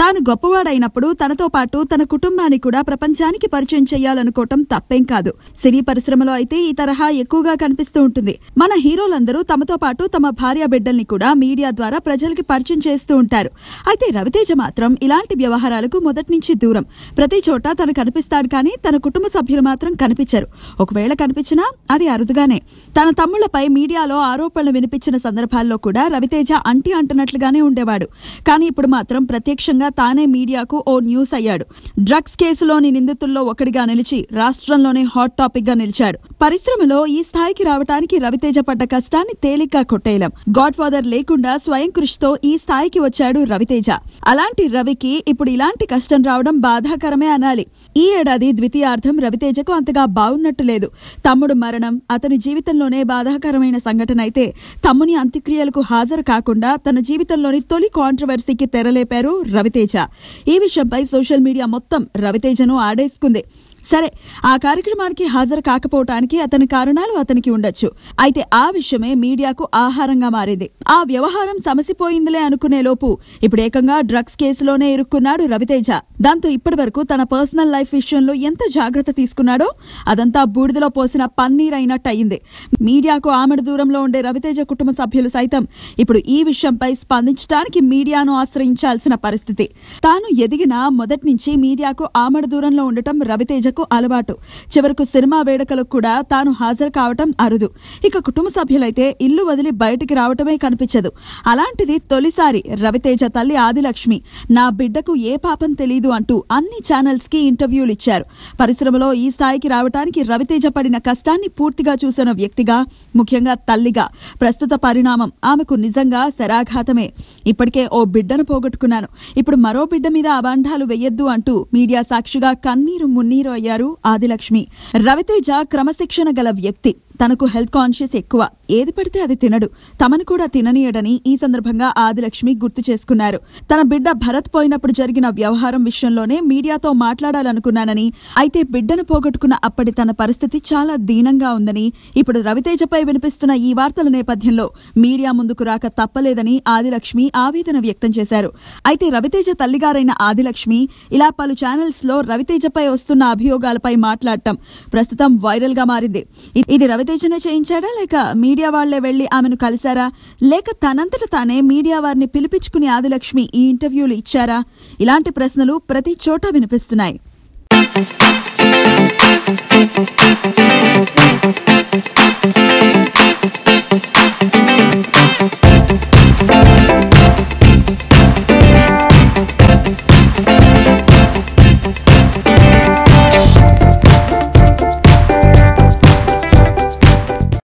తాను గొప్పవాడైనప్పుడు తనతో పాటు తన కుటుంబాన్ని కూడా ప్రపంచానికి పరిచయం చేయాలనుకోవటం తప్పేం కాదు సినీ పరిశ్రమలో అయితే ఈ తరహా ఎక్కువగా కనిపిస్తూ ఉంటుంది మన హీరోలందరూ తమతో పాటు తమ భార్య బిడ్డల్ని కూడా మీడియా ద్వారా ప్రజలకి పరిచయం చేస్తూ ఉంటారు అయితే రవితేజ మాత్రం ఇలాంటి వ్యవహారాలకు మొదటి నుంచి దూరం ప్రతి చోట తను కనిపిస్తాడు కానీ తన కుటుంబ సభ్యులు మాత్రం కనిపించరు ఒకవేళ కనిపించినా అది అరుదుగానే తన తమ్ముళ్లపై మీడియాలో ఆరోపణలు వినిపించిన సందర్భాల్లో కూడా రవితేజ అంటి అంటున్నట్లుగానే ఉండేవాడు కానీ ఇప్పుడు మాత్రం ప్రత్యక్షంగా తానే మీడియాకు ఓ న్యూస్ అయ్యాడు డ్రగ్స్ కేసులోని నిందితుల్లో ఒకడిగా నిలిచి రాష్ట్రంలోనే హాట్ టాపిక్ గా నిలిచాడు పరిశ్రమలో ఈ స్థాయికి రావడానికి రవితేజ పడ్డ కష్టాన్ని తేలిగ్గా కొట్టేయలేం గాడ్ ఫాదర్ లేకుండా స్వయం కృషితో ఈ స్థాయికి వచ్చాడు రవితేజ అలాంటి రవికి ఇప్పుడు ఇలాంటి కష్టం రావడం బాధాకరమే అనాలి ఈ ఏడాది ద్వితీయార్థం రవితేజకు అంతగా బాగున్నట్టు లేదు తమ్ముడు మరణం అతని జీవితంలోనే బాధాకరమైన సంఘటన అయితే తమ్ముని అంత్యక్రియలకు హాజరు కాకుండా తన జీవితంలోని తొలి కాంట్రవర్సీకి తెరలేపారు రవితేజ ఈ విషయంపై సోషల్ మీడియా మొత్తం రవితేజను ఆడేసుకుంది సరే ఆ కార్యక్రమానికి హాజరు కాకపోవటానికి అతని కారణాలు అతనికి ఉండొచ్చు అయితే ఆ విషయమే మీడియాకు ఆహారంగా మారింది ఆ వ్యవహారం సమసిపోయిందిలే అనుకునే లోపు ఇప్పుడు ఏకంగా డ్రగ్స్ కేసులోనే ఇరుక్కున్నాడు రవితేజ దాంతో ఇప్పటి వరకు తన పర్సనల్ లైఫ్ విషయంలో ఎంత జాగ్రత్త తీసుకున్నాడో అదంతా బూడిదలో పోసిన పన్నీర్ అయినట్టు అయింది మీడియాకు ఆమెడ దూరంలో ఉండే రవితేజ కుటుంబ సభ్యులు సైతం ఇప్పుడు ఈ విషయంపై స్పందించడానికి మీడియాను ఆశ్రయించాల్సిన పరిస్థితి తాను ఎదిగిన మొదటి నుంచి మీడియాకు ఆమడ దూరంలో ఉండటం రవితేజకు అలవాటు చివరకు సినిమా వేడుకలకు కూడా తాను హాజరు కావటం అరుదు ఇక కుటుంబ సభ్యులైతే ఇల్లు వదిలి బయటికి రావటమే కనిపించదు అలాంటిది తొలిసారి రవితేజ తల్లి ఆదిలక్ష్మి నా బిడ్డకు ఏ పాపం తెలీదు అంటూ అన్ని ఛానల్స్ కి ఇంటర్వ్యూలు ఇచ్చారు పరిశ్రమలో ఈ స్థాయికి రావడానికి రవితేజ పడిన కష్టాన్ని పూర్తిగా చూసిన వ్యక్తిగా ముఖ్యంగా తల్లిగా ప్రస్తుత పరిణామం ఆమెకు నిజంగా శరాఘాతమే ఇప్పటికే ఓ బిడ్డను పోగొట్టుకున్నాను ఇప్పుడు మరో బిడ్డ మీద అబాండాలు వెయ్యొద్దు అంటూ మీడియా సాక్షిగా కన్నీరు మున్నీరు అయ్యారు ఆదిలక్ష్మి రవితేజ క్రమశిక్షణ గల వ్యక్తి తనకు హెల్త్ కాన్షియస్ ఎక్కువ ఏది పడితే అది తినడు తమను కూడా తిననీయడని ఈ సందర్భంగా ఆదిలక్ష్మి గుర్తు చేసుకున్నారు తన బిడ్డ భరత్ పోయినప్పుడు జరిగిన వ్యవహారం విషయంలోనే మీడియాతో మాట్లాడాలనుకున్నానని అయితే బిడ్డను పోగొట్టుకున్న అప్పటి తన పరిస్థితి చాలా దీనంగా ఉందని ఇప్పుడు రవితేజపై వినిపిస్తున్న ఈ వార్తల నేపథ్యంలో మీడియా ముందుకు రాక తప్పలేదని ఆదిలక్ష్మి ఆవేదన వ్యక్తం చేశారు అయితే రవితేజ తల్లిగారైన ఆదిలక్ష్మి ఇలా పలు ఛానల్స్ లో రవితేజపై వస్తున్న అభియోగాలపై మాట్లాడటం ప్రస్తుతం వైరల్ గా మారింది ఇ- ఇది రవితేజనే చేయించాడా లేక మీడియా వాళ్లే వెళ్లి ఆమెను కలిశారా లేక తనంతట తానే మీడియా వారిని పిలిపించుకుని ఆదిలక్ష్మి ఈ ఇంటర్వ్యూలు ఇచ్చారా ఇలాంటి ప్రశ్నలు ప్రతి చోట వినిపిస్తున్నాయి